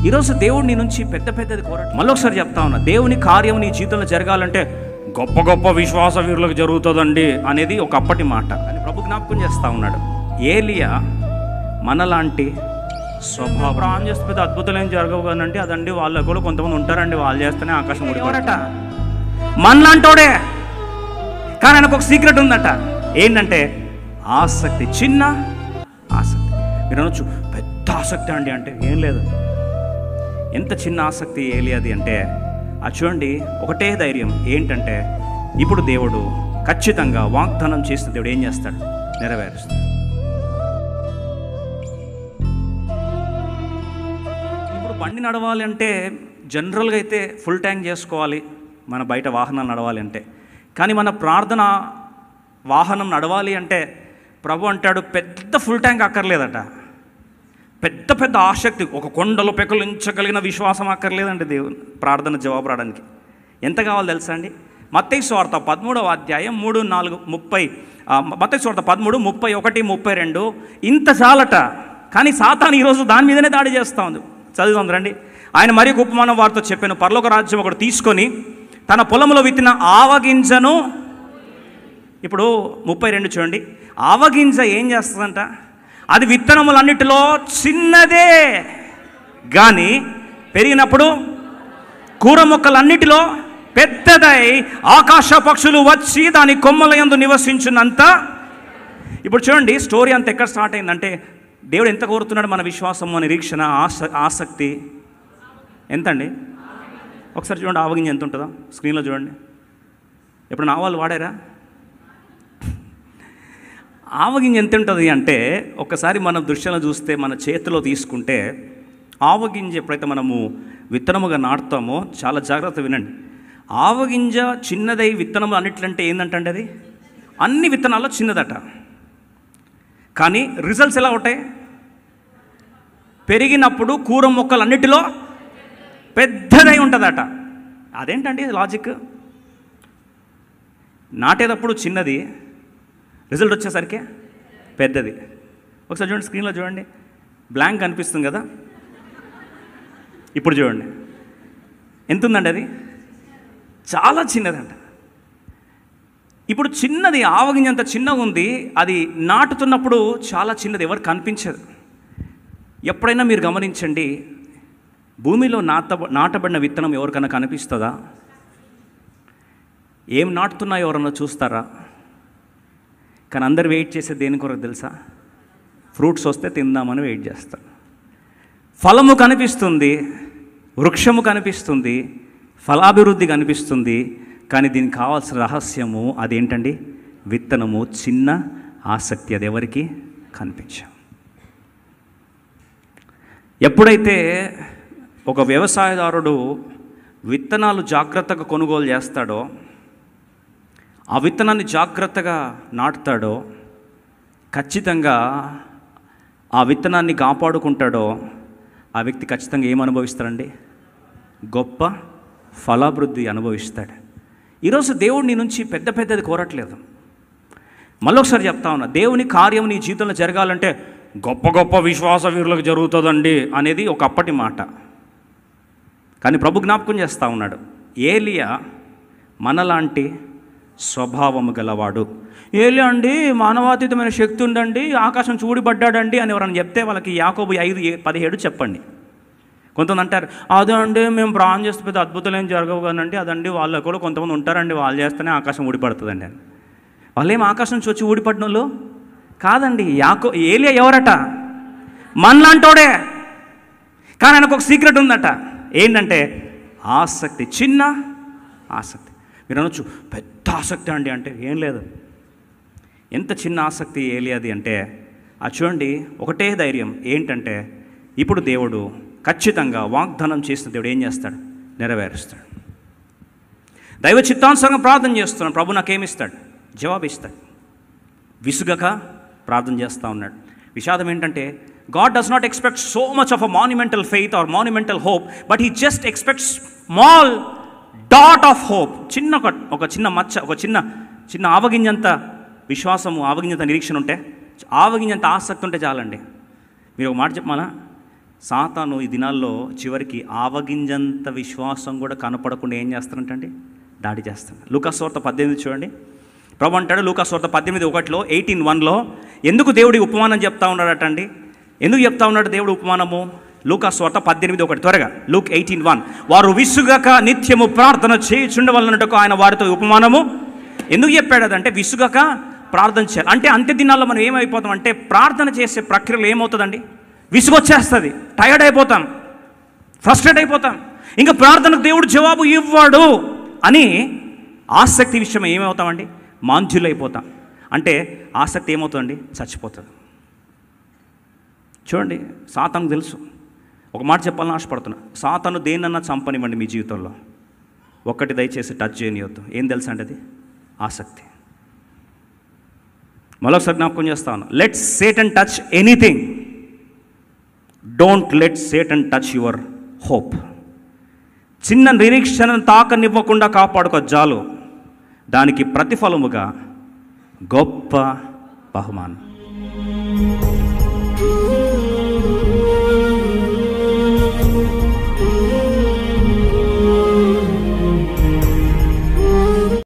ఈరోజు దేవుడు నీ నుంచి పెద్ద పెద్దది కోరట మళ్ళొకసారి చెప్తా ఉన్నా దేవుని కార్యం నీ జీవితంలో జరగాలంటే గొప్ప గొప్ప విశ్వాస వీరులకు జరుగుతుందండి అనేది ఒక అప్పటి మాట అని ప్రభు జ్ఞాపకం చేస్తా ఉన్నాడు ఏలియా మనలాంటి స్వభావం ప్రాణం చేస్తే పెద్ద అద్భుతాలు ఏం జరగవు కానండి అదండి వాళ్ళ కూడా కొంతమంది ఉంటారండి వాళ్ళు చేస్తేనే ఆకాశం ఊడిపోరట మనలాంటోడే కానీ ఆయనకు ఒక సీక్రెట్ ఉందట ఏంటంటే ఆసక్తి చిన్న ఆసక్తి మీరు అనొచ్చు పెద్ద ఆసక్తి అండి అంటే ఏం లేదు ఎంత చిన్న ఆసక్తి ఏలియాది అంటే అది చూడండి ఒకటే ధైర్యం ఏంటంటే ఇప్పుడు దేవుడు ఖచ్చితంగా వాగ్దానం చేసిన దేవుడు ఏం చేస్తాడు నెరవేరుస్తాడు ఇప్పుడు బండి నడవాలి అంటే జనరల్గా అయితే ఫుల్ ట్యాంక్ చేసుకోవాలి మన బయట వాహనాలు నడవాలి అంటే కానీ మన ప్రార్థన వాహనం నడవాలి అంటే ప్రభు అంటాడు పెద్ద ఫుల్ ట్యాంక్ అక్కర్లేదట పెద్ద పెద్ద ఆసక్తి ఒక కొండలు పెకలించగలిగిన విశ్వాసం అక్కర్లేదండి దేవుని ప్రార్థన జవాబు రావడానికి ఎంత కావాలో తెలుసా అండి మత్తయి స్వార్థ పదమూడవ అధ్యాయం మూడు నాలుగు ముప్పై ఆ, మత్తయి స్వార్థ పదమూడు ముప్పై ఒకటి ముప్పై రెండు ఇంత చాలట కానీ సాతాను ఈరోజు దాని మీదనే దాడి చేస్తూ ఉంది చదువుదాం రండి ఆయన మరీ ఉపమానం వారితో చెప్పాను పరలోక రాజ్యం ఒకటి తీసుకొని తన పొలంలో విత్తిన ఆవగింజను ఇప్పుడు ముప్పై రెండు చూడండి ఆవగింజ ఏం చేస్తుందంట అది విత్తనములన్నిటిలో చిన్నదే కానీ పెరిగినప్పుడు కూర మొక్కలన్నిటిలో పెద్దదై ఆకాశ పక్షులు వచ్చి దాని కొమ్మల యందు నివసించినంత ఇప్పుడు చూడండి స్టోరీ అంత ఎక్కడ స్టార్ట్ అయిందంటే దేవుడు ఎంత కోరుతున్నాడు మన విశ్వాసము నిరీక్షణ ఆస ఆసక్తి ఎంతండి ఒకసారి చూడండి ఆవగింజ ఎంత ఉంటుందో స్క్రీన్లో చూడండి ఇప్పుడు నా వాళ్ళు వాడారా ఆవగింజ ఎంత ఉంటుంది అంటే ఒకసారి మనం దృశ్యంలో చూస్తే మన చేతిలో తీసుకుంటే ఆవగింజ ఎప్పుడైతే మనము విత్తనముగా నాటుతామో చాలా జాగ్రత్త వినండి ఆవగింజ చిన్నదై విత్తనము అన్నిట్లంటే ఏంటంటే అది అన్ని విత్తనాల్లో చిన్నదట కానీ రిజల్ట్స్ ఎలా ఉంటాయి పెరిగినప్పుడు కూర మొక్కలు అన్నిటిలో పెద్దదై ఉంటుందట అదేంటండి లాజిక్ నాటేటప్పుడు చిన్నది రిజల్ట్ వచ్చేసరికి పెద్దది ఒకసారి చూడండి స్క్రీన్లో చూడండి బ్లాంక్ అనిపిస్తుంది కదా ఇప్పుడు చూడండి ఎంత ఉందండి అది చాలా చిన్నదంట ఇప్పుడు చిన్నది ఆవగింజంత చిన్నగా ఉంది అది నాటుతున్నప్పుడు చాలా చిన్నది ఎవరు కనిపించదు ఎప్పుడైనా మీరు గమనించండి భూమిలో నాట నాటబడిన విత్తనం ఎవరికైనా కనిపిస్తుందా ఏం నాటుతున్నాయో ఎవరన్నా చూస్తారా కానీ అందరు వెయిట్ చేసే దేని కొరకు తెలుసా ఫ్రూట్స్ వస్తే తిందామని వెయిట్ చేస్తారు ఫలము కనిపిస్తుంది వృక్షము కనిపిస్తుంది ఫలాభివృద్ధి కనిపిస్తుంది కానీ దీనికి కావాల్సిన రహస్యము అదేంటండి విత్తనము చిన్న ఆసక్తి అది ఎవరికి కనిపించం ఎప్పుడైతే ఒక వ్యవసాయదారుడు విత్తనాలు జాగ్రత్తగా కొనుగోలు చేస్తాడో ఆ విత్తనాన్ని జాగ్రత్తగా నాటుతాడో ఖచ్చితంగా ఆ విత్తనాన్ని కాపాడుకుంటాడో ఆ వ్యక్తి ఖచ్చితంగా ఏం అనుభవిస్తాడండి గొప్ప ఫలాభివృద్ధి అనుభవిస్తాడు ఈరోజు దేవుడు నీ నుంచి పెద్ద పెద్దది కోరట్లేదు మళ్ళొకసారి చెప్తా ఉన్నా దేవుని కార్యం నీ జీవితంలో జరగాలంటే గొప్ప గొప్ప విశ్వాస వీరులకు జరుగుతుందండి అనేది ఒక అప్పటి మాట కానీ ప్రభు జ్ఞాపకం చేస్తూ ఉన్నాడు ఏలియా మనలాంటి స్వభావము గలవాడు ఏలియా అండి మానవాతీతమైన శక్తి ఉందండి ఆకాశం చూడిపడ్డాడండి అని ఎవరైనా చెప్తే వాళ్ళకి యాకోబు ఐదు ఏ- పదిహేడు చెప్పండి కొంతమంది అంటారు అదే అండి మేము ప్రాణం చేస్తే పెద్ద అద్భుతాలు ఏం జరగవు కానండి అదండి వాళ్ళు కూడా కొంతమంది ఉంటారండి వాళ్ళు చేస్తేనే ఆకాశం ఊడిపడుతుందండి అని వాళ్ళు ఏం ఆకాశం నుంచి వచ్చి ఊడిపడిన వాళ్ళు కాదండి యాకో ఏలియా ఎవరట మనలాంటోడే కానీ ఆయనకు ఒక సీక్రెట్ ఉందట ఏంటంటే ఆసక్తి చిన్న ఆసక్తి మీరు అనొచ్చు పెద్ద ఆసక్తి అండి అంటే ఏం లేదు ఎంత చిన్న ఆసక్తి ఏలియాది అంటే అది చూడండి ఒకటే ధైర్యం ఏంటంటే ఇప్పుడు దేవుడు ఖచ్చితంగా వాగ్దానం చేసిన దేవుడు ఏం చేస్తాడు నెరవేరుస్తాడు దైవ చిత్తానుసారంగా ప్రార్థన చేస్తున్నాడు ప్రభు నాకేమిస్తాడు జవాబు ఇస్తాడు విసుగక ప్రార్థన చేస్తూ ఉన్నాడు విషాదం ఏంటంటే God does not expect so much of a monumental faith or monumental hope but he just expect small dot of hope చిన్న ఒక ఒక చిన్న మచ్చ ఒక చిన్న చిన్న ఆవగింజంత విశ్వాసము ఆవగింజంత నిరీక్షణ ఉంటే ఆవగింజంత ఆసక్తి ఉంటే చాలండి మీరు ఒక మాట చెప్పమాలా సాతాను ఈ దినాల్లో చివరికి ఆవగింజంత విశ్వాసం కూడా కనపడకుండా ఏం చేస్తారంటండి దాడి చేస్తాను లూకాస్వార్త పద్దెనిమిది చూడండి ప్రభు అంటాడు లూకాస్వార్త పద్దెనిమిది ఒకటిలో ఎయిటీన్ వన్లో ఎందుకు దేవుడి ఉపమానం చెప్తా ఉన్నాడట అండి ఎందుకు చెప్తా ఉన్నాడు దేవుడు ఉపమానము లూకాస్వార్త పద్దెనిమిది ఒకటి త్వరగా లూక్ ఎయిటీన్ వన్ వారు విసుగక నిత్యము ప్రార్థన చేయుచుండవలన్నట్టుకు ఆయన వారితో ఉపమానము ఎందుకు చెప్పాడు అదంటే విసుగక ప్రార్థన చేయాలి అంటే అంత్య దినాల్లో మనం ఏమైపోతాం అంటే ప్రార్థన చేసే ప్రక్రియలో ఏమవుతుందండి విసుగొచ్చేస్తుంది టైర్డ్ అయిపోతాం ఫ్రస్ట్రేట్ అయిపోతాం ఇంకా ప్రార్థనకు దేవుడు జవాబు ఇవ్వడు అని ఆసక్తి విషయం ఏమవుతామండి మాంధ్యులైపోతాం అంటే ఆసక్తి ఏమవుతుందండి చచ్చిపోతుంది చూడండి సాతాను తెలుసు ఒక మాట చెప్పాలని ఆశపడుతున్నా సాతాను దేనన్నా చంపనివ్వండి మీ జీవితంలో ఒక్కటి దయచేసి టచ్ చేయనివద్దు ఏం తెలుసు అంటే అది ఆసక్తి మరొకసారి జ్ఞాపకం చేస్తాను let Satan touch anything don't let Satan touch your hope చిన్న నిరీక్షణను తాకనివ్వకుండా కాపాడుకో జాలు దానికి ప్రతిఫలముగా గొప్ప బహుమానం